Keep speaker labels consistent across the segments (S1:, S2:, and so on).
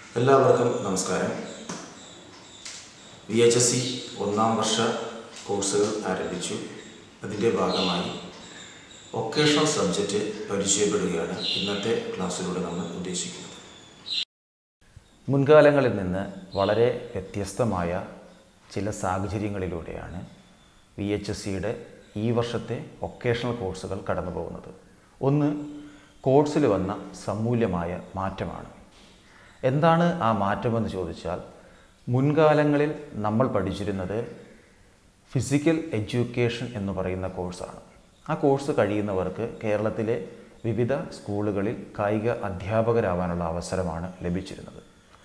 S1: എല്ലാവർക്കും നമസ്കാരം V H S C ഒന്നാം വർഷ കോഴ്സുകൾ ആരംഭിച്ചു അതിൻ്റെ ഭാഗമായി വൊക്കേഷണൽ സബ്ജക്റ്റ് പരിചയപ്പെടുകയാണ് ഇന്നത്തെ ക്ലാസ്സിലൂടെ നമ്മൾ ഉദ്ദേശിക്കുന്നത്
S2: മുൻകാലങ്ങളിൽ നിന്ന് വളരെ വ്യത്യസ്തമായ ചില സാഹചര്യങ്ങളിലൂടെയാണ് വി എച്ച് എസ് സിയുടെ ഈ വർഷത്തെ വൊക്കേഷണൽ കോഴ്സുകൾ കടന്നു പോകുന്നത് ഒന്ന് കോഴ്സിൽ വന്ന സമൂല്യമായ മാറ്റമാണ് എന്താണ് ആ മാറ്റമെന്ന് ചോദിച്ചാൽ മുൻകാലങ്ങളിൽ നമ്മൾ പഠിച്ചിരുന്നത് ഫിസിക്കൽ എഡ്യൂക്കേഷൻ എന്ന് പറയുന്ന കോഴ്സാണ് ആ കോഴ്സ് കഴിയുന്നവർക്ക് കേരളത്തിലെ വിവിധ സ്കൂളുകളിൽ കായിക അധ്യാപകരാവാനുള്ള അവസരമാണ് ലഭിച്ചിരുന്നത്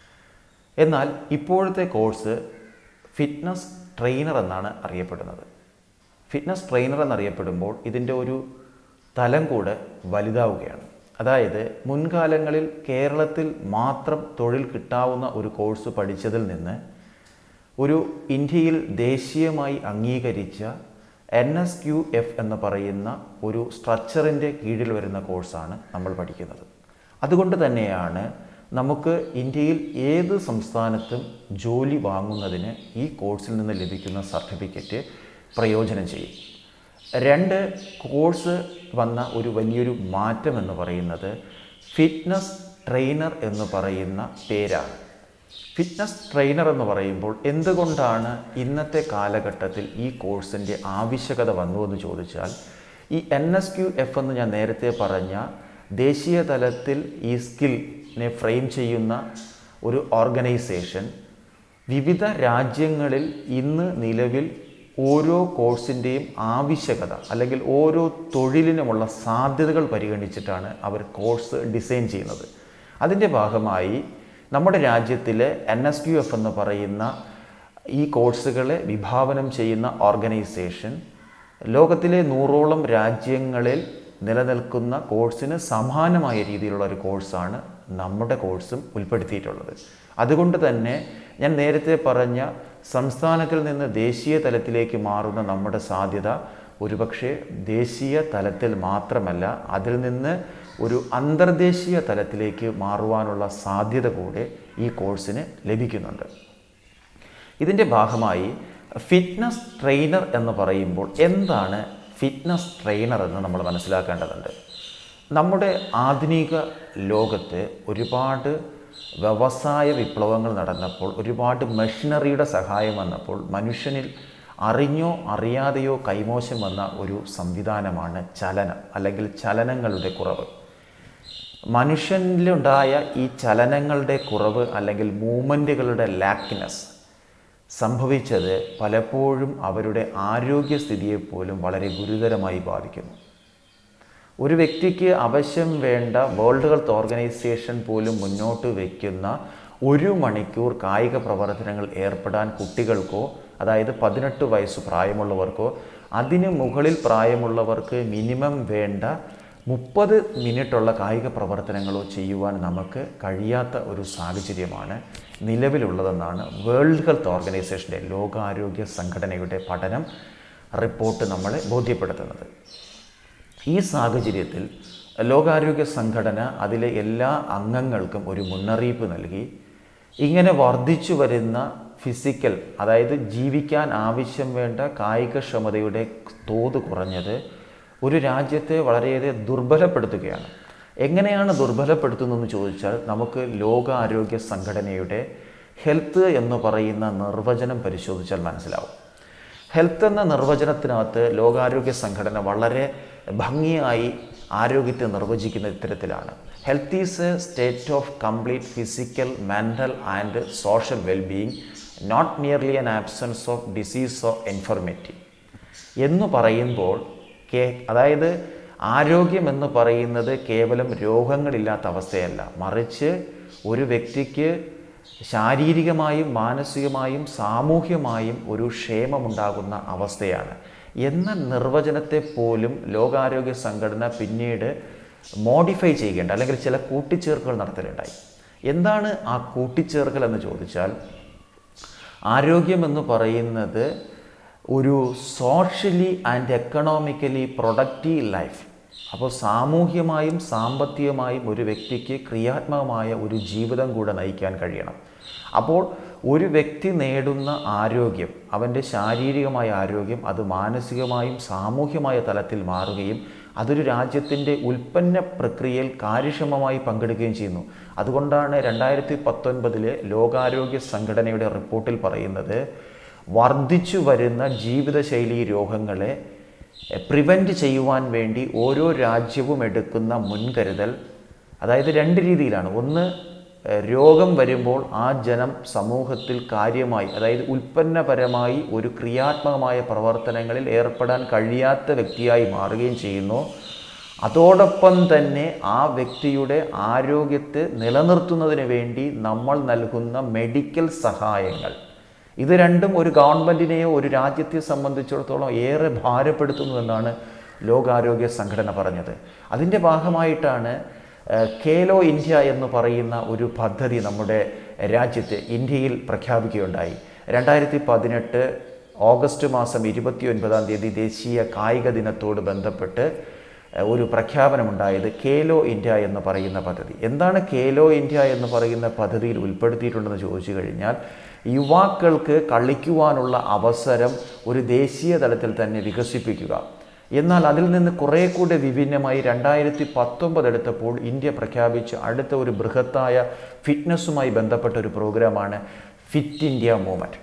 S2: എന്നാൽ ഇപ്പോഴത്തെ കോഴ്സ് ഫിറ്റ്നസ് ട്രെയിനർ എന്നാണ് അറിയപ്പെടുന്നത് ഫിറ്റ്നസ് ട്രെയിനർ എന്നറിയപ്പെടുമ്പോൾ ഇതിൻ്റെ ഒരു തലം കൂടെ വലുതാവുകയാണ് അതായത് മുൻകാലങ്ങളിൽ കേരളത്തിൽ മാത്രം തൊഴിൽ കിട്ടാവുന്ന ഒരു കോഴ്സ് പഠിച്ചതിൽ നിന്ന് ഒരു ഇന്ത്യയിൽ ദേശീയമായി അംഗീകരിച്ച എൻ എസ് ക്യു എഫ് എന്ന് പറയുന്ന ഒരു സ്ട്രക്ചറിൻ്റെ കീഴിൽ വരുന്ന കോഴ്സാണ് നമ്മൾ പഠിക്കുന്നത് അതുകൊണ്ട് തന്നെയാണ് നമുക്ക് ഇന്ത്യയിൽ ഏത് സംസ്ഥാനത്തും ജോലി വാങ്ങുന്നതിന് ഈ കോഴ്സിൽ നിന്ന് ലഭിക്കുന്ന സർട്ടിഫിക്കറ്റ് പ്രയോജനം ചെയ്യും രണ്ട് കോഴ്സ് വന്ന ഒരു വലിയൊരു മാറ്റം എന്ന് പറയുന്നത് ഫിറ്റ്നസ് ട്രെയിനർ എന്ന് പറയുന്ന പേരാണ് ഫിറ്റ്നസ് ട്രെയിനർ എന്ന് പറയുമ്പോൾ എന്തുകൊണ്ടാണ് ഇന്നത്തെ കാലഘട്ടത്തിൽ ഈ കോഴ്സിൻ്റെ ആവശ്യകത വന്നു എന്ന് ചോദിച്ചാൽ ഈ എൻ എസ് ക്യു എഫ് എന്ന് ഞാൻ നേരത്തെ പറഞ്ഞ ദേശീയ തലത്തിൽ ഈ സ്കില്ലിനെ ഫ്രെയിം ചെയ്യുന്ന ഒരു ഓർഗനൈസേഷൻ വിവിധ രാജ്യങ്ങളിൽ ഇന്ന് നിലവിൽ ഓരോ കോഴ്സിൻ്റെയും ആവശ്യകത അല്ലെങ്കിൽ ഓരോ തൊഴിലിനുമുള്ള സാധ്യതകൾ പരിഗണിച്ചിട്ടാണ് അവർ കോഴ്സ് ഡിസൈൻ ചെയ്യുന്നത് അതിൻ്റെ ഭാഗമായി നമ്മുടെ രാജ്യത്തിലെ എൻ എസ് ക്യു എഫ് എന്ന് പറയുന്ന ഈ കോഴ്സുകളെ വിഭാവനം ചെയ്യുന്ന ഓർഗനൈസേഷൻ ലോകത്തിലെ നൂറോളം രാജ്യങ്ങളിൽ നിലനിൽക്കുന്ന കോഴ്സിന് സമാനമായ രീതിയിലുള്ള ഒരു കോഴ്സാണ് നമ്മുടെ കോഴ്സും ഉൾപ്പെടുത്തിയിട്ടുള്ളത് അതുകൊണ്ട് തന്നെ ഞാൻ നേരത്തെ പറഞ്ഞ സംസ്ഥാനത്തിൽ നിന്ന് ദേശീയ തലത്തിലേക്ക് മാറുന്ന നമ്മുടെ സാധ്യത ഒരുപക്ഷെ ദേശീയ തലത്തിൽ മാത്രമല്ല അതിൽ നിന്ന് ഒരു അന്തർദേശീയ തലത്തിലേക്ക് മാറുവാനുള്ള സാധ്യത കൂടെ ഈ കോഴ്സിന് ലഭിക്കുന്നുണ്ട് ഇതിൻ്റെ ഭാഗമായി ഫിറ്റ്നസ് ട്രെയിനർ എന്ന് പറയുമ്പോൾ എന്താണ് ഫിറ്റ്നസ് ട്രെയിനർ എന്ന് നമ്മൾ മനസ്സിലാക്കേണ്ടതുണ്ട് നമ്മുടെ ആധുനിക ലോകത്ത് ഒരുപാട് വ്യവസായ വിപ്ലവങ്ങൾ നടന്നപ്പോൾ ഒരുപാട് മെഷീനറിയുടെ സഹായം വന്നപ്പോൾ മനുഷ്യനിൽ അറിഞ്ഞോ അറിയാതെയോ കൈമോശം വന്ന ഒരു സംവിധാനമാണ് ചലനം അല്ലെങ്കിൽ ചലനങ്ങളുടെ കുറവ് മനുഷ്യനിലുണ്ടായ ഈ ചലനങ്ങളുടെ കുറവ് അല്ലെങ്കിൽ മൂവ്മെൻറ്റുകളുടെ ലാക്നെസ് സംഭവിച്ചത് പലപ്പോഴും അവരുടെ ആരോഗ്യസ്ഥിതിയെപ്പോലും വളരെ ഗുരുതരമായി ബാധിക്കുന്നു ഒരു വ്യക്തിക്ക് ആവശ്യം വേണ്ട വേൾഡ് ഹെൽത്ത് ഓർഗനൈസേഷൻ പോലും മുന്നോട്ട് വയ്ക്കുന്ന ഒരു മണിക്കൂർ കായിക പ്രവർത്തനങ്ങൾ ഏർപ്പെടാൻ കുട്ടികൾക്കോ അതായത് പതിനെട്ട് വയസ്സ് പ്രായമുള്ളവർക്കോ അതിന് മുകളിൽ പ്രായമുള്ളവർക്ക് മിനിമം വേണ്ട മുപ്പത് മിനിറ്റുള്ള കായിക പ്രവർത്തനങ്ങളോ ചെയ്യുവാൻ നമുക്ക് കഴിയാത്ത ഒരു സാഹചര്യമാണ് നിലവിലുള്ളതെന്നാണ് വേൾഡ് ഹെൽത്ത് ഓർഗനൈസേഷൻ്റെ ലോകാരോഗ്യ സംഘടനയുടെ പഠനം റിപ്പോർട്ട് നമ്മളെ ബോധ്യപ്പെടുത്തുന്നത് ഈ സാഹചര്യത്തിൽ ലോകാരോഗ്യ സംഘടന അതിലെ എല്ലാ അംഗങ്ങൾക്കും ഒരു മുന്നറിയിപ്പ് നൽകി ഇങ്ങനെ വർദ്ധിച്ചു വരുന്ന ഫിസിക്കൽ അതായത് ജീവിക്കാൻ ആവശ്യം വേണ്ട കായികക്ഷമതയുടെ തോത് കുറഞ്ഞത് ഒരു രാജ്യത്തെ വളരെയേറെ ദുർബലപ്പെടുത്തുകയാണ് എങ്ങനെയാണ് ദുർബലപ്പെടുത്തുന്നതെന്ന് ചോദിച്ചാൽ നമുക്ക് ലോകാരോഗ്യ സംഘടനയുടെ ഹെൽത്ത് എന്ന് പറയുന്ന നിർവചനം പരിശോധിച്ചാൽ മനസ്സിലാവും ഹെൽത്ത് എന്ന നിർവചനത്തിനകത്ത് ലോകാരോഗ്യ സംഘടന വളരെ ഭംഗിയായി ആരോഗ്യത്തെ നിർവചിക്കുന്ന ഇത്തരത്തിലാണ് health is a state of complete physical mental and social wellbeing not nearly an absence of disease of infirmity എന്ന് പറയുമ്പോൾ കേ അതായത് ആരോഗ്യം എന്ന് പറയുന്നത് കേവലം രോഗങ്ങളില്ലാത്ത അവസ്ഥയല്ല മറിച്ച് ഒരു വ്യക്തിക്ക് ശാരീരികമായും മാനസികമായും സാമൂഹ്യമായും ഒരു ക്ഷേമമുണ്ടാകുന്ന അവസ്ഥയാണ് എന്ന നിർവചനത്തെ പോലും ലോകാരോഗ്യ സംഘടന പിന്നീട് മോഡിഫൈ ചെയ്യേണ്ട അല്ലെങ്കിൽ ചില കൂട്ടിച്ചേർക്കൽ നടത്തലുണ്ടായി എന്താണ് ആ കൂട്ടിച്ചേർക്കൽ എന്ന് ചോദിച്ചാൽ ആരോഗ്യമെന്ന് പറയുന്നത് ഒരു socially and economically productive life അപ്പോൾ സാമൂഹ്യമായും സാമ്പത്തികമായും ഒരു വ്യക്തിക്ക് ക്രിയാത്മകമായ ഒരു ജീവിതം കൂടെ നയിക്കാൻ കഴിയണം അപ്പോൾ ഒരു വ്യക്തി നേടുന്ന ആരോഗ്യം അവൻ്റെ ശാരീരികമായ ആരോഗ്യം അത് മാനസികമായും സാമൂഹ്യമായ തലത്തിൽ മാറുകയും അതൊരു രാജ്യത്തിൻ്റെ ഉൽപ്പന്ന പ്രക്രിയയിൽ കാര്യക്ഷമമായി പങ്കെടുക്കുകയും ചെയ്യുന്നു അതുകൊണ്ടാണ് രണ്ടായിരത്തി പത്തൊൻപതിലെ ലോകാരോഗ്യ സംഘടനയുടെ റിപ്പോർട്ടിൽ പറയുന്നത് വർദ്ധിച്ചു വരുന്ന ജീവിതശൈലി രോഗങ്ങളെ പ്രിവെൻറ്റ് ചെയ്യുവാൻ വേണ്ടി ഓരോ രാജ്യവും എടുക്കുന്ന മുൻകരുതൽ അതായത് രണ്ട് രീതിയിലാണ് ഒന്ന് ഏഹ്, രോഗം വരുമ്പോൾ ആ ജനം സമൂഹത്തിൽ കാര്യമായി അതായത് ഉൽപ്പന്നപരമായി ഒരു ക്രിയാത്മകമായ പ്രവർത്തനങ്ങളിൽ ഏർപ്പെടാൻ കഴിയാത്ത വ്യക്തിയായി മാറുകയും ചെയ്യുന്നു അതോടൊപ്പം തന്നെ ആ വ്യക്തിയുടെ ആരോഗ്യത്തെ നിലനിർത്തുന്നതിന് വേണ്ടി നമ്മൾ നൽകുന്ന മെഡിക്കൽ സഹായങ്ങൾ ഇത് രണ്ടും ഒരു ഗവൺമെൻറ്റിനെയോ ഒരു രാജ്യത്തെ സംബന്ധിച്ചിടത്തോളം ഏറെ ഭാരപ്പെടുത്തുന്നു എന്നാണ് ലോകാരോഗ്യ സംഘടന പറഞ്ഞത് അതിൻ്റെ ഭാഗമായിട്ടാണ് ഏഹ്, ഖേലോ ഇന്ത്യ എന്ന് പറയുന്ന ഒരു പദ്ധതി നമ്മുടെ രാജ്യത്ത് ഇന്ത്യയിൽ പ്രഖ്യാപിക്കുകയുണ്ടായി രണ്ടായിരത്തി പതിനെട്ട് ഓഗസ്റ്റ് മാസം ഇരുപത്തി ഒൻപതാം തീയതി ദേശീയ കായിക ദിനത്തോട് ബന്ധപ്പെട്ട് ഏഹ്, ഒരു പ്രഖ്യാപനമുണ്ടായത് കേലോ ഇന്ത്യ എന്ന് പറയുന്ന പദ്ധതി എന്താണ് കേലോ ഇന്ത്യ എന്ന് പറയുന്ന പദ്ധതിയിൽ ഉൾപ്പെടുത്തിയിട്ടുണ്ടെന്ന് ചോദിച്ചു കഴിഞ്ഞാൽ യുവാക്കൾക്ക് കളിക്കുവാനുള്ള അവസരം ഒരു ദേശീയ തലത്തിൽ തന്നെ വികസിപ്പിക്കുക എന്നാൽ അതിൽ നിന്ന് കുറേ കൂടെ വിഭിന്നമായി രണ്ടായിരത്തി പത്തൊമ്പത് എടുത്തപ്പോൾ ഇന്ത്യ പ്രഖ്യാപിച്ച അടുത്ത ഒരു ബൃഹത്തായ ഫിറ്റ്നസ്സുമായി ബന്ധപ്പെട്ട ഒരു പ്രോഗ്രാമാണ് fit India movement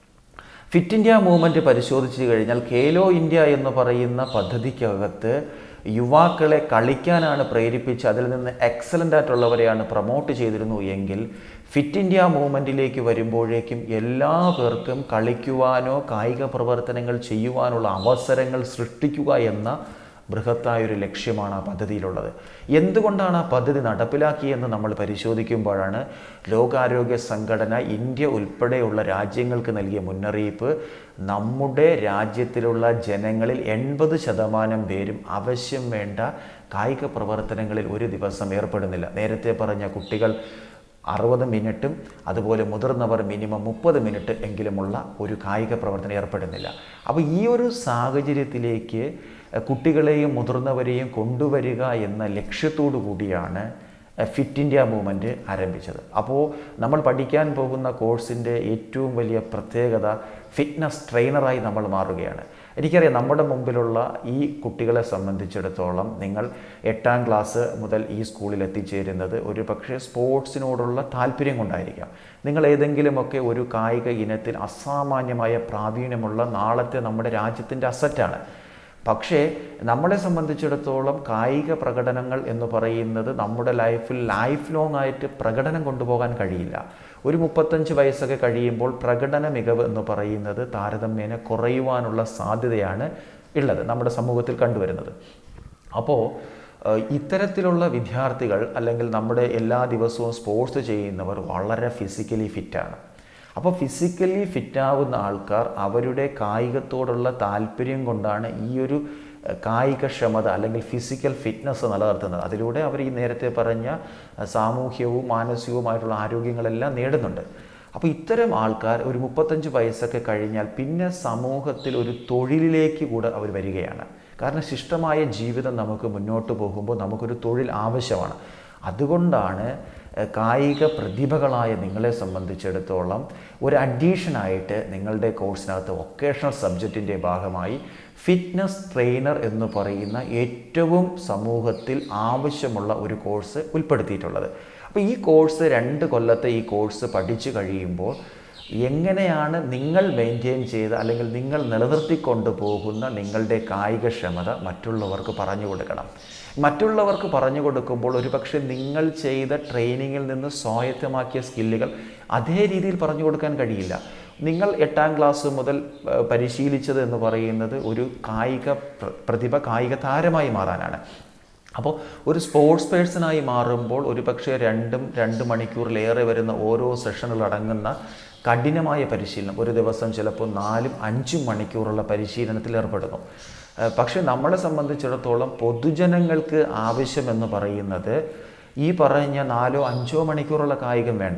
S2: fit India movement പരിശോധിച്ച് കഴിഞ്ഞാൽ ഖേലോ ഇന്ത്യ എന്ന് പറയുന്ന പദ്ധതിക്കകത്ത് യുവാക്കളെ കളിക്കാനാണ് പ്രേരിപ്പിച്ച് അതിൽ നിന്ന് എക്സലൻ്റ് ആയിട്ടുള്ളവരെയാണ് പ്രൊമോട്ട് ചെയ്തിരുന്നു എങ്കിൽ ഫിറ്റ് ഇന്ത്യ മൂവ്മെൻറ്റിലേക്ക് വരുമ്പോഴേക്കും എല്ലാ പേർക്കും കളിക്കുവാനോ കായിക പ്രവർത്തനങ്ങൾ ചെയ്യുവാനുള്ള അവസരങ്ങൾ സൃഷ്ടിക്കുക എന്ന ബൃഹത്തായൊരു ലക്ഷ്യമാണ് ആ പദ്ധതിയിലുള്ളത് എന്തുകൊണ്ടാണ് ആ പദ്ധതി നടപ്പിലാക്കിയെന്ന് നമ്മൾ പരിശോധിക്കുമ്പോഴാണ് ലോകാരോഗ്യ സംഘടന ഇന്ത്യ ഉൾപ്പെടെയുള്ള രാജ്യങ്ങൾക്ക് നൽകിയ മുന്നറിയിപ്പ് നമ്മുടെ രാജ്യത്തിലുള്ള ജനങ്ങളിൽ എൺപത് ശതമാനം പേരും ആവശ്യം വേണ്ട കായിക പ്രവർത്തനങ്ങളിൽ ഒരു ദിവസം ഏർപ്പെടുന്നില്ല നേരത്തെ പറഞ്ഞ കുട്ടികൾ അറുപത് മിനിറ്റും അതുപോലെ മുതിർന്നവർ മിനിമം മുപ്പത് മിനിറ്റ് എങ്കിലുമുള്ള ഒരു കായിക പ്രവർത്തനം ഏർപ്പെടുന്നില്ല അപ്പോൾ ഈ ഒരു സാഹചര്യത്തിലേക്ക് എഹ്, കുട്ടികളെയും മുതിർന്നവരെയും കൊണ്ടുവരിക എന്ന ലക്ഷ്യത്തോടു കൂടിയാണ് എഹ്, ഫിറ്റ് ഇന്ത്യ മൂവ്മെൻറ്റ് ആരംഭിച്ചത് അപ്പോൾ നമ്മൾ പഠിക്കാൻ പോകുന്ന കോഴ്സിൻ്റെ ഏറ്റവും വലിയ പ്രത്യേകത ഫിറ്റ്നസ് ട്രെയിനറായി നമ്മൾ മാറുകയാണ് എനിക്കറിയാം നമ്മുടെ മുമ്പിലുള്ള ഈ കുട്ടികളെ സംബന്ധിച്ചിടത്തോളം നിങ്ങൾ എട്ടാം ക്ലാസ് മുതൽ ഈ സ്കൂളിൽ എത്തിച്ചേരുന്നത് ഒരു പക്ഷേ സ്പോർട്സിനോടുള്ള താല്പര്യം കൊണ്ടായിരിക്കാം നിങ്ങൾ ഏതെങ്കിലുമൊക്കെ ഒരു കായിക ഇനത്തിൽ അസാമാന്യമായ പ്രാവീണ്യമുള്ള നാളത്തെ നമ്മുടെ രാജ്യത്തിൻ്റെ അസറ്റാണ് പക്ഷേ നമ്മളെ സംബന്ധിച്ചിടത്തോളം കായിക പ്രകടനങ്ങൾ എന്ന് പറയുന്നത് നമ്മുടെ ലൈഫിൽ ലൈഫ് ലോങ് ആയിട്ട് പ്രകടനം കൊണ്ടുപോകാൻ കഴിയില്ല ഒരു മുപ്പത്തഞ്ച് വയസ്സൊക്കെ കഴിയുമ്പോൾ പ്രകടന മികവ് എന്ന് പറയുന്നത് താരതമ്യേന കുറയുവാനുള്ള സാധ്യതയാണ് ഉള്ളത് നമ്മുടെ സമൂഹത്തിൽ കണ്ടുവരുന്നത് അപ്പോൾ ഏഹ്, ഇത്തരത്തിലുള്ള വിദ്യാർത്ഥികൾ അല്ലെങ്കിൽ നമ്മുടെ എല്ലാ ദിവസവും സ്പോർട്സ് ചെയ്യുന്നവർ വളരെ ഫിസിക്കലി ഫിറ്റാണ് അപ്പോൾ ഫിസിക്കലി ഫിറ്റാവുന്ന ആൾക്കാർ അവരുടെ കായികത്തോടുള്ള താല്പര്യം കൊണ്ടാണ് ഈ ഒരു ഏഹ്, കായികക്ഷമത അല്ലെങ്കിൽ ഫിസിക്കൽ ഫിറ്റ്നസ് നിലനിർത്തുന്നത് അതിലൂടെ അവർ ഈ നേരത്തെ പറഞ്ഞ ഏഹ്, സാമൂഹ്യവും മാനസികവുമായിട്ടുള്ള ആരോഗ്യങ്ങളെല്ലാം നേടുന്നുണ്ട് അപ്പോൾ ഇത്തരം ആൾക്കാർ ഒരു മുപ്പത്തഞ്ച് വയസ്സൊക്കെ കഴിഞ്ഞാൽ പിന്നെ സമൂഹത്തിൽ ഒരു തൊഴിലിലേക്ക് കൂടെ അവർ വരികയാണ് കാരണം ശിഷ്ടമായ ജീവിതം നമുക്ക് മുന്നോട്ട് പോകുമ്പോൾ നമുക്കൊരു തൊഴിൽ ആവശ്യമാണ് അതുകൊണ്ടാണ് ഏഹ്, കായിക പ്രതിഭകളായ നിങ്ങളെ സംബന്ധിച്ചിടത്തോളം ഒരു അഡീഷനായിട്ട് നിങ്ങളുടെ കോഴ്സിനകത്ത് വൊക്കേഷണൽ സബ്ജക്റ്റിൻ്റെ ഭാഗമായി ഫിറ്റ്നസ് ട്രെയിനർ എന്ന് പറയുന്ന ഏറ്റവും സമൂഹത്തിൽ ആവശ്യമുള്ള ഒരു കോഴ്സ് ഉൾപ്പെടുത്തിയിട്ടുള്ളത് അപ്പോൾ ഈ കോഴ്സ് രണ്ട് കൊല്ലത്തെ ഈ കോഴ്സ് പഠിച്ചു കഴിയുമ്പോൾ എങ്ങനെയാണ് നിങ്ങൾ മെയിൻറ്റെയിൻ ചെയ്ത് അല്ലെങ്കിൽ നിങ്ങൾ നിലനിർത്തിക്കൊണ്ട് പോകുന്ന നിങ്ങളുടെ കായികക്ഷമത മറ്റുള്ളവർക്ക് പറഞ്ഞു കൊടുക്കണം മറ്റുള്ളവർക്ക് പറഞ്ഞു കൊടുക്കുമ്പോൾ ഒരുപക്ഷെ നിങ്ങൾ ചെയ്ത ട്രെയിനിങ്ങിൽ നിന്ന് സ്വായത്തമാക്കിയ സ്കില്ലുകൾ അതേ രീതിയിൽ പറഞ്ഞു കൊടുക്കാൻ കഴിയില്ല നിങ്ങൾ എട്ടാം ക്ലാസ് മുതൽ ഏഹ്, പരിശീലിച്ചത് എന്ന് പറയുന്നത് ഒരു കായിക പ്ര- പ്രതിഭ കായിക താരമായി മാറാനാണ് അപ്പോൾ ഒരു സ്പോർട്സ് പേഴ്സണായി മാറുമ്പോൾ ഒരു പക്ഷേ രണ്ടും രണ്ട് മണിക്കൂറിലേറെ വരുന്ന ഓരോ സെഷനുകൾ അടങ്ങുന്ന കഠിനമായ പരിശീലനം ഒരു ദിവസം ചിലപ്പോൾ നാലും അഞ്ചും മണിക്കൂറുള്ള പരിശീലനത്തിൽ ഏർപ്പെടുന്നു ഏഹ് പക്ഷേ നമ്മളെ സംബന്ധിച്ചിടത്തോളം പൊതുജനങ്ങൾക്ക് ആവശ്യമെന്ന് പറയുന്നത് ഈ പറഞ്ഞ നാലോ അഞ്ചോ മണിക്കൂറുള്ള കായികം വേണ്ട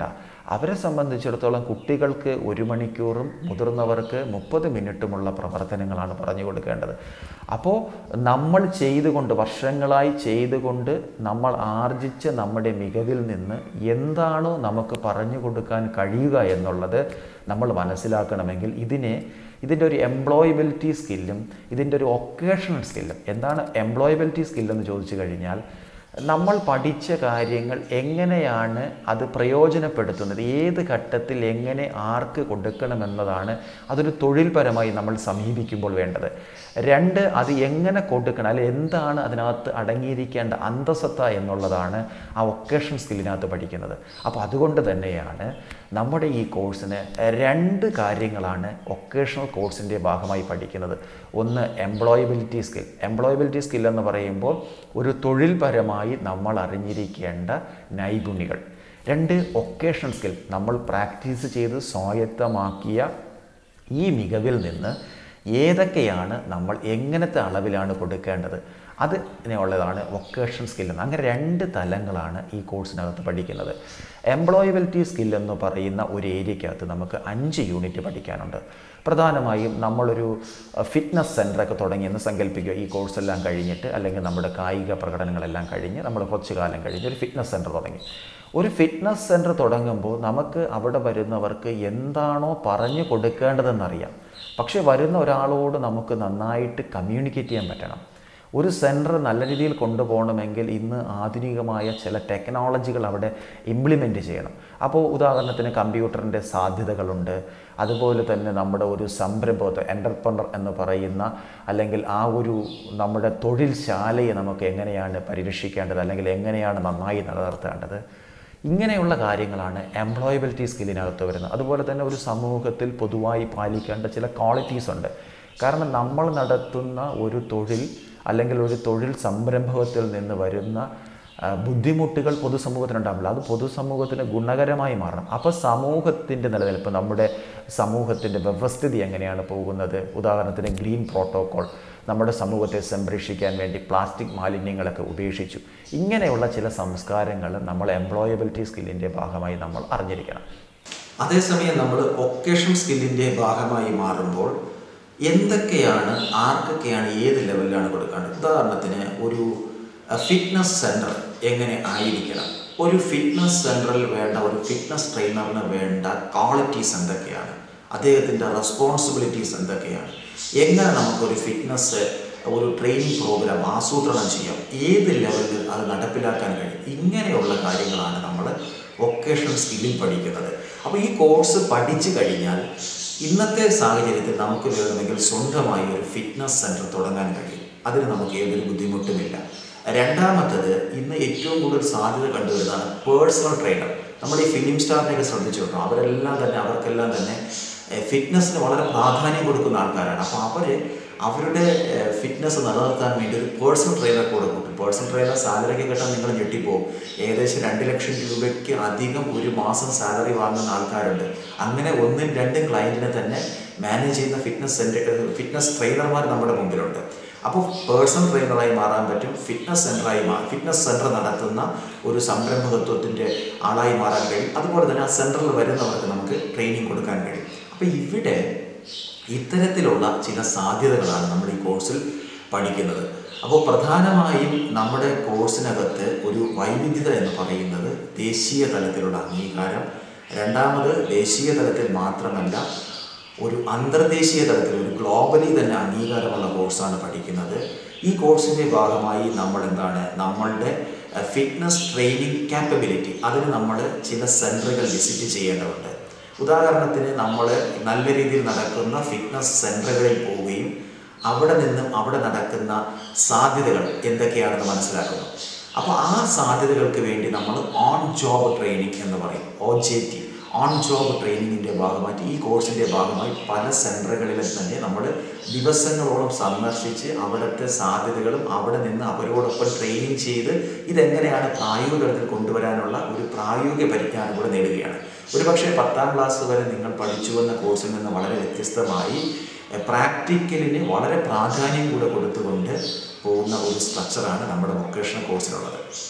S2: അവരെ സംബന്ധിച്ചിടത്തോളം കുട്ടികൾക്ക് ഒരു മണിക്കൂറും മുതിർന്നവർക്ക് മുപ്പത് മിനിറ്റുമുള്ള പ്രവർത്തനങ്ങളാണ് പറഞ്ഞു കൊടുക്കേണ്ടത് അപ്പോൾ നമ്മൾ ചെയ്തുകൊണ്ട് വർഷങ്ങളായി ചെയ്തുകൊണ്ട് നമ്മൾ ആർജിച്ച നമ്മുടെ മികവിൽ നിന്ന് എന്താണോ നമുക്ക് പറഞ്ഞു കൊടുക്കാൻ കഴിയുക എന്നുള്ളത് നമ്മൾ മനസ്സിലാക്കണമെങ്കിൽ ഇതിനെ ഇതിൻ്റെ ഒരു എംപ്ലോയബിലിറ്റി സ്കില്ലും ഇതിൻ്റെ ഒരു ഒക്കേഷണൽ സ്കില്ലും എന്താണ് എംപ്ലോയബിലിറ്റി സ്കില്ലെന്ന് ചോദിച്ചു കഴിഞ്ഞാൽ നമ്മൾ പഠിച്ച കാര്യങ്ങൾ എങ്ങനെയാണ് അത് പ്രയോജനപ്പെടുത്തുന്നത് ഏത് ഘട്ടത്തിൽ എങ്ങനെ ആർക്ക് കൊടുക്കണമെന്നതാണ് അതൊരു തൊഴിൽപരമായി നമ്മൾ സമീപിക്കുമ്പോൾ വേണ്ടത് രണ്ട് അത് എങ്ങനെ കൊടുക്കണം അല്ലെ എന്താണ് അതിനകത്ത് അടങ്ങിയിരിക്കേണ്ട അന്തസത്ത എന്നുള്ളതാണ് ആ ഒക്കേഷൻ സ്കില്ലിനകത്ത് പഠിക്കുന്നത് അപ്പോൾ അതുകൊണ്ട് തന്നെയാണ് നമ്മുടെ ഈ കോഴ്സിന് രണ്ട് കാര്യങ്ങളാണ് ഒക്കേഷണൽ കോഴ്സിൻ്റെ ഭാഗമായി പഠിക്കുന്നത് ഒന്ന് എംപ്ലോയബിലിറ്റി സ്കിൽ എംപ്ലോയബിലിറ്റി സ്കിൽ എന്ന് പറയുമ്പോൾ ഒരു തൊഴിൽപരമായി നമ്മൾ അറിഞ്ഞിരിക്കേണ്ട നൈപുണ്യങ്ങൾ രണ്ട് ഒക്കേഷണൽ സ്കിൽ നമ്മൾ പ്രാക്ടീസ് ചെയ്ത് സ്വായത്തമാക്കിയ ഈ മികവിൽ നിന്ന് ഏതൊക്കെയാണ് നമ്മൾ എങ്ങനത്തെ അളവിലാണ് കൊടുക്കേണ്ടത് അതിനുള്ളതാണ് വൊക്കേഷൻ സ്കിൽ എന്ന് അങ്ങനെ രണ്ട് തലങ്ങളാണ് ഈ കോഴ്സിനകത്ത് പഠിക്കുന്നത് എംപ്ലോയബിലിറ്റി സ്കിൽ എന്ന് പറയുന്ന ഒരു ഏരിയക്കകത്ത് നമുക്ക് അഞ്ച് യൂണിറ്റ് പഠിക്കാനുണ്ട് പ്രധാനമായും നമ്മളൊരു ഫിറ്റ്നസ് സെൻ്ററൊക്കെ തുടങ്ങിയെന്ന് സങ്കല്പിക്കുക ഈ കോഴ്സെല്ലാം കഴിഞ്ഞിട്ട് അല്ലെങ്കിൽ നമ്മുടെ കായിക പ്രകടനങ്ങളെല്ലാം കഴിഞ്ഞ് നമ്മൾ കുറച്ച് കാലം കഴിഞ്ഞ് ഒരു ഫിറ്റ്നസ് സെൻറ്റർ തുടങ്ങി ഒരു ഫിറ്റ്നസ് സെൻറ്റർ തുടങ്ങുമ്പോൾ നമുക്ക് അവിടെ വരുന്നവർക്ക് എന്താണോ പറഞ്ഞു കൊടുക്കേണ്ടതെന്നറിയാം പക്ഷേ വരുന്ന ഒരാളോട് നമുക്ക് നന്നായിട്ട് കമ്മ്യൂണിക്കേറ്റ് ചെയ്യാൻ പറ്റണം ഒരു സെൻറ്റർ നല്ല രീതിയിൽ കൊണ്ടുപോകണമെങ്കിൽ ഇന്ന് ആധുനികമായ ചില ടെക്നോളജികൾ അവിടെ ഇംപ്ലിമെൻറ്റ് ചെയ്യണം അപ്പോൾ ഉദാഹരണത്തിന് കമ്പ്യൂട്ടറിൻ്റെ സാധ്യതകളുണ്ട് അതുപോലെ തന്നെ നമ്മുടെ ഒരു സംരംഭത്തെ എൻ്റർപ്രണർ എന്ന് പറയുന്ന അല്ലെങ്കിൽ ആ ഒരു നമ്മുടെ തൊഴിൽ ശാലയെ നമുക്ക് എങ്ങനെയാണ് പരിരക്ഷിക്കേണ്ടത് അല്ലെങ്കിൽ എങ്ങനെയാണ് നന്നായി നിലനിർത്തേണ്ടത് ഇങ്ങനെയുള്ള കാര്യങ്ങളാണ് എംപ്ലോയബിലിറ്റി സ്കില്ലിനകത്ത് വരുന്നത് അതുപോലെ തന്നെ ഒരു സമൂഹത്തിൽ പൊതുവായി പാലിക്കേണ്ട ചില ക്വാളിറ്റീസ് ഉണ്ട് കാരണം നമ്മൾ നടത്തുന്ന ഒരു തൊഴിൽ അല്ലെങ്കിൽ ഒരു തൊഴിൽ സംരംഭത്തിൽ നിന്ന് വരുന്ന ആ, ബുദ്ധിമുട്ടുകൾ പൊതുസമൂഹത്തിനുണ്ടാവില്ല അത് പൊതുസമൂഹത്തിന് ഗുണകരമായി മാറണം അപ്പോൾ സമൂഹത്തിൻ്റെ നിലനിൽപ്പ് നമ്മുടെ സമൂഹത്തിൻ്റെ വ്യവസ്ഥിതി എങ്ങനെയാണ് പോകുന്നത് ഉദാഹരണത്തിന് ഗ്രീൻ പ്രോട്ടോകോൾ നമ്മുടെ സമൂഹത്തെ സംരക്ഷിക്കാൻ വേണ്ടി പ്ലാസ്റ്റിക് മാലിന്യങ്ങളൊക്കെ ഉപേക്ഷിച്ചു ഇങ്ങനെയുള്ള ചില സംസ്കാരങ്ങൾ നമ്മൾ എംപ്ലോയബിലിറ്റി സ്കില്ലിൻ്റെ ഭാഗമായി നമ്മൾ അറിഞ്ഞിരിക്കണം
S1: അതേസമയം നമ്മൾ ഒക്കേഷൻ സ്കില്ലിൻ്റെ ഭാഗമായി മാറുമ്പോൾ എന്തൊക്കെയാണ് ആർക്കൊക്കെയാണ് ഏത് ലെവലിലാണ് കൊടുക്കേണ്ടത് ഉദാഹരണത്തിന് ഒരു ഫിറ്റ്നസ് സെൻറ്റർ എങ്ങനെ ആയിരിക്കണം ഒരു ഫിറ്റ്നസ് സെൻറ്ററിൽ വേണ്ട ഒരു ഫിറ്റ്നസ് ട്രെയിനറിന് വേണ്ട ക്വാളിറ്റീസ് എന്തൊക്കെയാണ് അദ്ദേഹത്തിൻ്റെ റെസ്പോൺസിബിലിറ്റീസ് എന്തൊക്കെയാണ് എങ്ങനെ നമുക്കൊരു ഫിറ്റ്നസ് ഒരു ട്രെയിനിങ് പ്രോഗ്രാം ആസൂത്രണം ചെയ്യാം ഏത് ലെവലിൽ അത് നടപ്പിലാക്കാൻ കഴിയും ഇങ്ങനെയുള്ള കാര്യങ്ങളാണ് നമ്മൾ വൊക്കേഷണൽ സ്കില്ലിൽ പഠിക്കുന്നത് അപ്പോൾ ഈ കോഴ്സ് പഠിച്ചു കഴിഞ്ഞാൽ ഇന്നത്തെ സാഹചര്യത്തിൽ നമുക്ക് വേണമെങ്കിൽ സ്വന്തമായി ഒരു ഫിറ്റ്നസ് സെൻറ്റർ തുടങ്ങാൻ കഴിയും അതിന് നമുക്ക് ഏതൊരു ബുദ്ധിമുട്ടുമില്ല രണ്ടാമത്തത് ഇന്ന് ഏറ്റവും കൂടുതൽ സാധ്യത കണ്ടുവരുന്നതാണ് പേഴ്സണൽ ട്രെയിനർ നമ്മൾ ഈ ഫിലിം സ്റ്റാറിനെയൊക്കെ ശ്രദ്ധിച്ചു കേട്ടോ അവരെല്ലാം തന്നെ അവർക്കെല്ലാം തന്നെ ഫിറ്റ്നസ്സിന് വളരെ പ്രാധാന്യം കൊടുക്കുന്ന ആൾക്കാരാണ് അപ്പോൾ അവർ അവരുടെ ഫിറ്റ്നസ് നിലനിർത്താൻ വേണ്ടി ഒരു പേഴ്സണൽ ട്രെയിനർ കൂടെ കൂട്ടും പേഴ്സണൽ ട്രെയിനർ സാലറിക്ക് കിട്ടാൻ നിങ്ങൾ ഞെട്ടിപ്പോവും ഏകദേശം രണ്ട് ലക്ഷം രൂപയ്ക്ക് അധികം ഒരു മാസം സാലറി വാങ്ങുന്ന ആൾക്കാരുണ്ട് അങ്ങനെ ഒന്നും രണ്ടും ക്ലയൻറ്റിനെ തന്നെ മാനേജ് ചെയ്യുന്ന ഫിറ്റ്നസ് സെൻറ്റർ ഫിറ്റ്നസ് ട്രെയിനർമാർ നമ്മുടെ മുമ്പിലുണ്ട് അപ്പോൾ പേഴ്സണൽ ട്രെയിനറായി മാറാൻ പറ്റും ഫിറ്റ്നസ് സെൻ്ററായി മാ ഫിറ്റ്നസ് സെൻറ്റർ നടത്തുന്ന ഒരു സംരംഭകത്വത്തിൻ്റെ ആളായി മാറാൻ കഴിയും അതുപോലെ തന്നെ ആ സെൻറ്ററിൽ വരുന്നവർക്ക് നമുക്ക് ട്രെയിനിങ് കൊടുക്കാൻ കഴിയും അപ്പോൾ ഇവിടെ ഇത്തരത്തിലുള്ള ചില സാധ്യതകളാണ് നമ്മൾ ഈ കോഴ്സിൽ പഠിക്കുന്നത് അപ്പോൾ പ്രധാനമായും നമ്മുടെ കോഴ്സിനകത്ത് ഒരു വൈവിധ്യത എന്ന് പറയുന്നത് ദേശീയ തലത്തിലുള്ള അംഗീകാരം രണ്ടാമത് ദേശീയ തലത്തിൽ മാത്രമല്ല ഒരു അന്തർദേശീയ തലത്തിൽ ഒരു ഗ്ലോബലി തന്നെ അംഗീകാരമുള്ള കോഴ്സാണ് പഠിക്കുന്നത് ഈ കോഴ്സിൻ്റെ ഭാഗമായി നമ്മൾ എന്താണ് നമ്മളുടെ ഫിറ്റ്നസ് ട്രെയിനിങ് ക്യാപ്പബിലിറ്റി അതിന് നമ്മൾ ചില സെൻറ്ററുകൾ വിസിറ്റ് ചെയ്യേണ്ടതുണ്ട് ഉദാഹരണത്തിന് നമ്മൾ നല്ല രീതിയിൽ നടക്കുന്ന ഫിറ്റ്നസ് സെൻറ്ററുകളിൽ പോവുകയും അവിടെ നിന്നും അവിടെ നടക്കുന്ന സാധ്യതകൾ എന്തൊക്കെയാണെന്ന് മനസ്സിലാക്കുന്നു അപ്പോൾ ആ സാധ്യതകൾക്ക് വേണ്ടി നമ്മൾ ഓൺ ജോബ് ട്രെയിനിങ് എന്ന് പറയും O J T on job ട്രെയിനിങ്ങിൻ്റെ ഭാഗമായിട്ട് ഈ കോഴ്സിൻ്റെ ഭാഗമായി പല സെൻറ്ററുകളിലും തന്നെ നമ്മൾ ദിവസങ്ങളോളം സന്ദർശിച്ച് അവിടുത്തെ സാധ്യതകളും അവിടെ നിന്ന് അവരോടൊപ്പം ട്രെയിനിങ് ചെയ്ത് ഇതെങ്ങനെയാണ് പ്രായോഗിക തലത്തിൽ കൊണ്ടുവരാനുള്ള ഒരു പ്രായോഗിക പരിജ്ഞാനം കൂടെ നേടുകയാണ് ഒരുപക്ഷെ പത്താം ക്ലാസ് വരെ നിങ്ങൾ പഠിച്ചു വന്ന കോഴ്സിൽ നിന്ന് വളരെ വ്യത്യസ്തമായി പ്രാക്ടിക്കലിന് വളരെ പ്രാധാന്യം കൂടെ കൊടുത്തുകൊണ്ട് പോകുന്ന ഒരു സ്ട്രക്ചറാണ് നമ്മുടെ വൊക്കേഷണൽ കോഴ്സിലുള്ളത്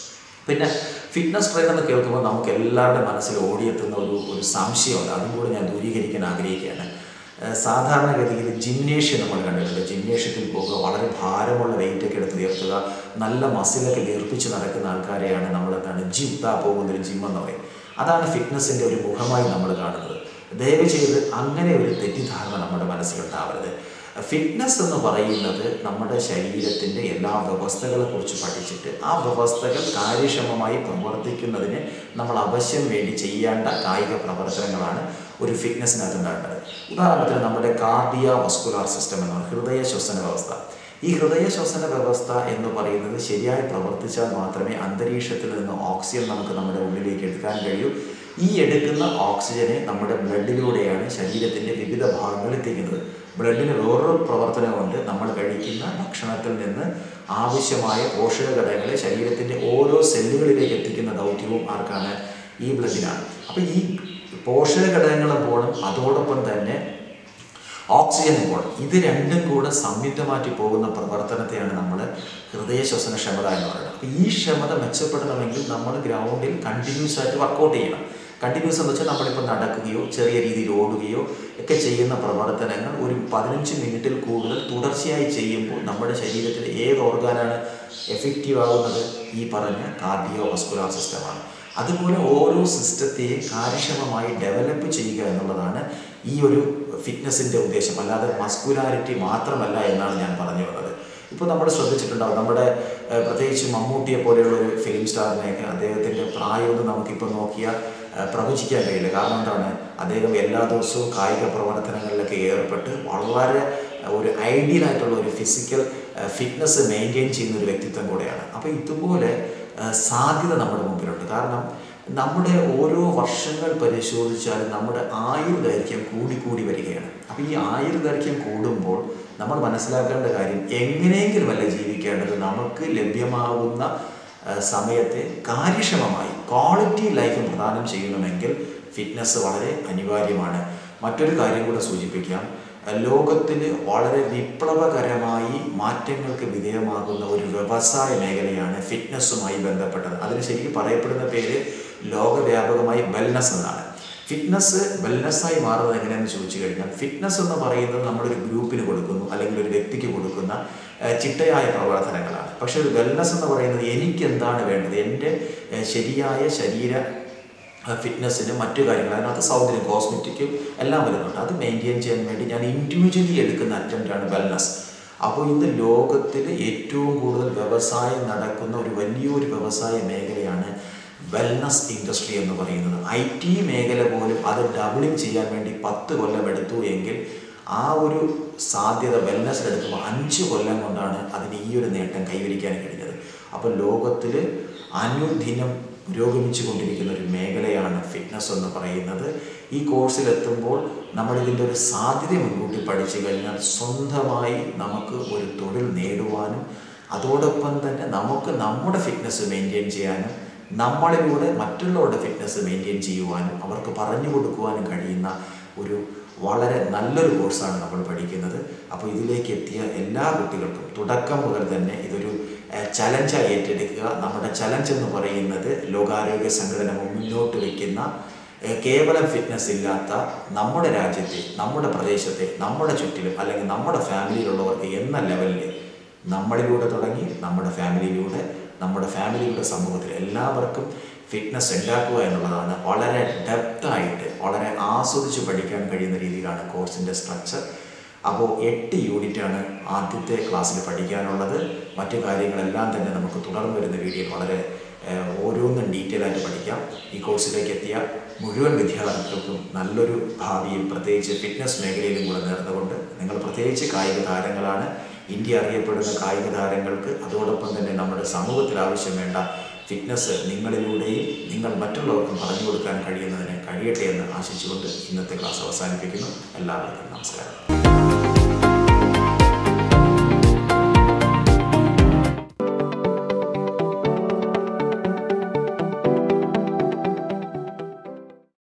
S1: പിന്നെ ഫിറ്റ്നസ് ട്രെയിനർ എന്ന് കേൾക്കുമ്പോൾ നമുക്ക് എല്ലാവരുടെ മനസ്സിൽ ഓടിയെത്തുന്ന ഒരു ഒരു സംശയമുണ്ട് അതും കൂടെ ഞാൻ ദൂരീകരിക്കാൻ ആഗ്രഹിക്കുകയാണ് ഏഹ് സാധാരണഗതിയിൽ ജിംനേഷ്യം നമ്മൾ കണ്ടിട്ടുണ്ട് ജിംനേഷ്യത്തിൽ പോകുക വളരെ ഭാരമുള്ള വെയിറ്റൊക്കെ എടുത്ത് ഉയർത്തുക നല്ല മസിലൊക്കെ വീർപ്പിച്ച് നടക്കുന്ന ആൾക്കാരെയാണ് നമ്മൾ എന്താണ് ജിം താ പോകുന്നൊരു ജിം എന്ന് പറയും അതാണ് ഫിറ്റ്നസിൻ്റെ ഒരു മുഖമായി നമ്മൾ കാണുന്നത് ദയവ് ചെയ്ത് അങ്ങനെ ഒരു തെറ്റിദ്ധാരണ നമ്മുടെ മനസ്സിലുണ്ടാവരുത് ഫിറ്റ്നസ് എന്ന് പറയുന്നത് നമ്മുടെ ശരീരത്തിൻ്റെ എല്ലാ വ്യവസ്ഥകളെക്കുറിച്ച് പഠിച്ചിട്ട് ആ വ്യവസ്ഥകൾ കാര്യക്ഷമമായി പ്രവർത്തിക്കുന്നതിന് നമ്മൾ അവശ്യം വേണ്ടി ചെയ്യേണ്ട കായിക പ്രവർത്തനങ്ങളാണ് ഒരു ഫിറ്റ്നസ്സിനകത്ത് ഉണ്ടാകേണ്ടത് ഉദാഹരണത്തിന് നമ്മുടെ കാർഡിയ വസ്കുലാർ സിസ്റ്റം എന്ന് പറയുന്നത് ഹൃദയ ശ്വസന വ്യവസ്ഥ ഈ ഹൃദയ ശ്വസന വ്യവസ്ഥ എന്ന് പറയുന്നത് ശരിയായി പ്രവർത്തിച്ചാൽ മാത്രമേ അന്തരീക്ഷത്തിൽ നിന്ന് ഓക്സിജൻ നമുക്ക് നമ്മുടെ ഉള്ളിലേക്ക് എടുക്കാൻ കഴിയൂ ഈ എടുക്കുന്ന ഓക്സിജനെ നമ്മുടെ ബ്ലഡിലൂടെയാണ് ശരീരത്തിൻ്റെ വിവിധ ഭാഗങ്ങളിൽ എത്തിക്കുന്നത് ബ്ലഡിന് വേറൊരു പ്രവർത്തനമുണ്ട് നമ്മൾ കഴിക്കുന്ന ഭക്ഷണത്തിൽ നിന്ന് ആവശ്യമായ പോഷകഘടകങ്ങളെ ശരീരത്തിൻ്റെ ഓരോ സെല്ലുകളിലേക്ക് എത്തിക്കുന്ന ദൗത്യവും ആർക്കാണ് ഈ ബ്ലഡിനാണ് അപ്പോൾ ഈ പോഷകഘടകങ്ങളും പോകണം അതോടൊപ്പം തന്നെ ഓക്സിജനും പോകണം ഇത് രണ്ടും കൂടെ സംയുക്തമാറ്റി പോകുന്ന പ്രവർത്തനത്തെയാണ് നമ്മൾ ഹൃദയ ശ്വസന ക്ഷമത എന്ന് പറയുന്നത് അപ്പോൾ ഈ ക്ഷമത മെച്ചപ്പെടണമെങ്കിൽ നമ്മൾ ഗ്രൗണ്ടിൽ കണ്ടിന്യൂസ് ആയിട്ട് വർക്കൗട്ട് ചെയ്യണം കണ്ടിന്യൂസ് എന്ന് വെച്ചാൽ നമ്മളിപ്പോൾ നടക്കുകയോ ചെറിയ രീതിയിൽ ഓടുകയോ ഒക്കെ ചെയ്യുന്ന പ്രവർത്തനങ്ങൾ ഒരു പതിനഞ്ച് മിനിറ്റിൽ കൂടുതൽ തുടർച്ചയായി ചെയ്യുമ്പോൾ നമ്മുടെ ശരീരത്തിലെ ഏത് ഓർഗാനാണ് എഫക്റ്റീവ് ആകുന്നത് ഈ പറഞ്ഞ കാർഡിയോ വസ്കുലാർ സിസ്റ്റമാണ് അതുപോലെ ഓരോ സിസ്റ്റത്തെയും കാര്യക്ഷമമായി ഡെവലപ്പ് ചെയ്യുക എന്നുള്ളതാണ് ഈ ഒരു ഫിറ്റ്നസിൻ്റെ ഉദ്ദേശം അല്ലാതെ മസ്കുലാരിറ്റി മാത്രമല്ല എന്നാണ് ഞാൻ പറഞ്ഞു വന്നത് ഇപ്പോൾ നമ്മൾ ശ്രദ്ധിച്ചിട്ടുണ്ടാവും നമ്മുടെ ഏഹ്, പ്രത്യേകിച്ച് മമ്മൂട്ടിയെ പോലെയുള്ള ഒരു ഫിലിം സ്റ്റാറിനെയൊക്കെ അദ്ദേഹത്തിൻ്റെ പ്രായമൊന്നും നമുക്കിപ്പോൾ നോക്കിയാൽ ഏഹ്, പ്രവചിക്കാൻ കഴിയില്ല കാരണം എന്താണ് അദ്ദേഹം എല്ലാ ദിവസവും കായിക പ്രവർത്തനങ്ങളിലൊക്കെ ഏർപ്പെട്ട് വളരെ ഒരു ഐഡിയൽ ആയിട്ടുള്ള ഒരു ഫിസിക്കൽ ഫിറ്റ്നസ് മെയിൻറ്റെയിൻ ചെയ്യുന്ന ഒരു വ്യക്തിത്വം കൂടെയാണ് അപ്പോൾ ഇതുപോലെ ഏഹ്, സാധ്യത നമ്മുടെ മുമ്പിലുണ്ട് കാരണം നമ്മുടെ ഓരോ വർഷങ്ങൾ പരിശോധിച്ചാലും നമ്മുടെ ആയുർദൈർഘ്യം കൂടിക്കൂടി വരികയാണ് അപ്പോൾ ഈ ആയുർദൈർഘ്യം കൂടുമ്പോൾ നമ്മൾ മനസ്സിലാക്കേണ്ട കാര്യം എങ്ങനെയെങ്കിലും അല്ല ജീവിക്കേണ്ടത് നമുക്ക് ലഭ്യമാകുന്ന ആ, സമയത്തെ കാര്യക്ഷമമായി ക്വാളിറ്റി ലൈഫ് പ്രദാനം ചെയ്യണമെങ്കിൽ ഫിറ്റ്നസ് വളരെ അനിവാര്യമാണ് മറ്റൊരു കാര്യം കൂടെ സൂചിപ്പിക്കാം ലോകത്തിൽ വളരെ വിപ്ലവകരമായി മാറ്റങ്ങൾക്ക് വിധേയമാകുന്ന ഒരു വ്യവസായ മേഖലയാണ് ഫിറ്റ്നസ്സുമായി ബന്ധപ്പെട്ടത് അതിന് ശരിക്കും പറയപ്പെടുന്ന പേര് ലോകവ്യാപകമായി വെൽനസ് എന്നാണ് ഫിറ്റ്നസ് വെൽനസ്സായി മാറുന്നത് എങ്ങനെയാണെന്ന് ചോദിച്ചു കഴിഞ്ഞാൽ ഫിറ്റ്നസ് എന്ന് പറയുന്നത് നമ്മളൊരു ഗ്രൂപ്പിന് കൊടുക്കുന്നു അല്ലെങ്കിൽ ഒരു വ്യക്തിക്ക് കൊടുക്കുന്ന ഏഹ്, ചിട്ടയായ പ്രവർത്തനങ്ങളാണ് പക്ഷേ ഒരു വെൽനസ് എന്ന് പറയുന്നത് എനിക്ക് എന്താണ് വേണ്ടത് എൻ്റെ ഏഹ്, ശരിയായ ശരീര ഫിറ്റ്നസ്സിന് മറ്റു കാര്യങ്ങൾ അതിനകത്ത് സൗന്ദര്യം കോസ്മെറ്റിക്കും എല്ലാം വരുന്നുണ്ട് അത് മെയിൻറ്റെയിൻ ചെയ്യാൻ വേണ്ടി ഞാൻ ഇൻഡിവിജ്വലി എടുക്കുന്ന അറ്റംപ്റ്റാണ് വെൽനസ് അപ്പോൾ ഇന്ന് ലോകത്തിൽ ഏറ്റവും കൂടുതൽ വ്യവസായം നടക്കുന്ന ഒരു വലിയൊരു വ്യവസായ മേഖലയാണ് വെൽനസ് ഇൻഡസ്ട്രി എന്ന് പറയുന്നത് ഐ ടി മേഖല പോലും അത് ഡബിളിങ് ചെയ്യാൻ വേണ്ടി പത്ത് കൊല്ലം എടുത്തു എങ്കിൽ ആ ഒരു സാധ്യത വെൽനസ് എടുക്കുമ്പോൾ അഞ്ച് കൊല്ലം കൊണ്ടാണ് അതിന് ഈ ഒരു നേട്ടം കൈവരിക്കാൻ കഴിഞ്ഞത് അപ്പോൾ ലോകത്തിൽ അനുദിനം പുരോഗമിച്ചു കൊണ്ടിരിക്കുന്ന ഒരു മേഖലയാണ് ഫിറ്റ്നസ് എന്ന് പറയുന്നത് ഈ കോഴ്സിൽ എത്തുമ്പോൾ നമ്മൾ ഇതിൻ്റെ ഒരു സാധ്യത മുൻകൂട്ടി പഠിച്ചു കഴിഞ്ഞാൽ സ്വന്തമായി നമുക്ക് ഒരു തൊഴിൽ നേടുവാനും അതോടൊപ്പം തന്നെ നമുക്ക് നമ്മുടെ ഫിറ്റ്നസ് മെയിൻറ്റെയിൻ ചെയ്യാനും നമ്മളിലൂടെ മറ്റുള്ളവരുടെ ഫിറ്റ്നസ് മെയിൻറ്റെയിൻ ചെയ്യുവാനും അവർക്ക് പറഞ്ഞു കൊടുക്കുവാനും കഴിയുന്ന ഒരു വളരെ നല്ലൊരു കോഴ്സാണ് നമ്മൾ പഠിക്കുന്നത് അപ്പോൾ ഇതിലേക്ക് എത്തിയ എല്ലാ കുട്ടികൾക്കും തുടക്കം മുതൽ തന്നെ ഇതൊരു ചലഞ്ചായി ഏറ്റെടുക്കുക നമ്മുടെ ചലഞ്ച് എന്ന് പറയുന്നത് ലോകാരോഗ്യ സംഘടന മുന്നോട്ട് വയ്ക്കുന്ന ഏഹ്, കേവലം ഫിറ്റ്നസ് ഇല്ലാത്ത നമ്മുടെ രാജ്യത്തെ നമ്മുടെ പ്രദേശത്തെ നമ്മുടെ ചുറ്റിലും അല്ലെങ്കിൽ നമ്മുടെ ഫാമിലിയിലുള്ളവർക്ക് എന്ന ലെവലിൽ നമ്മളിലൂടെ തുടങ്ങി നമ്മുടെ ഫാമിലിയിലൂടെ നമ്മുടെ ഫാമിലിയുടെ സമൂഹത്തിൽ എല്ലാവർക്കും ഫിറ്റ്നസ് ഉണ്ടാക്കുക എന്നുള്ളതാണ് വളരെ ഡെപ്തായിട്ട് വളരെ ആസ്വദിച്ച് പഠിക്കാൻ കഴിയുന്ന രീതിയിലാണ് കോഴ്സിൻ്റെ സ്ട്രക്ചർ അപ്പോൾ എട്ട് യൂണിറ്റാണ് ആദ്യത്തെ ക്ലാസ്സിൽ പഠിക്കാനുള്ളത് മറ്റു കാര്യങ്ങളെല്ലാം തന്നെ നമുക്ക് തുടർന്ന് വരുന്ന വീഡിയോയിൽ വളരെ ഏഹ്, ഓരോന്നും ഡീറ്റെയിൽ ആയിട്ട് പഠിക്കാം ഈ കോഴ്സിലേക്ക് എത്തിയ മുഴുവൻ വിദ്യാർത്ഥികൾക്കും നല്ലൊരു ഭാവിയും പ്രത്യേകിച്ച് ഫിറ്റ്നസ് മേഖലയിലും കൂടെ നേർന്നുകൊണ്ട് നിങ്ങൾ പ്രത്യേകിച്ച് കായിക താരങ്ങളാണ് ഇന്ത്യ അറിയപ്പെടുന്ന കായിക താരങ്ങൾക്ക് അതോടൊപ്പം തന്നെ നമ്മുടെ സമൂഹത്തിൽ ആവശ്യം വേണ്ട ഫിറ്റ്നസ് നിങ്ങളിലൂടെയും നിങ്ങൾ മറ്റുള്ളവർക്കും പറഞ്ഞു കൊടുക്കാൻ കഴിയുന്നതിന് കഴിയട്ടെ എന്ന് ആശിച്ചുകൊണ്ട് ഇന്നത്തെ ക്ലാസ് അവസാനിപ്പിക്കുന്നു എല്ലാവർക്കും നമസ്കാരം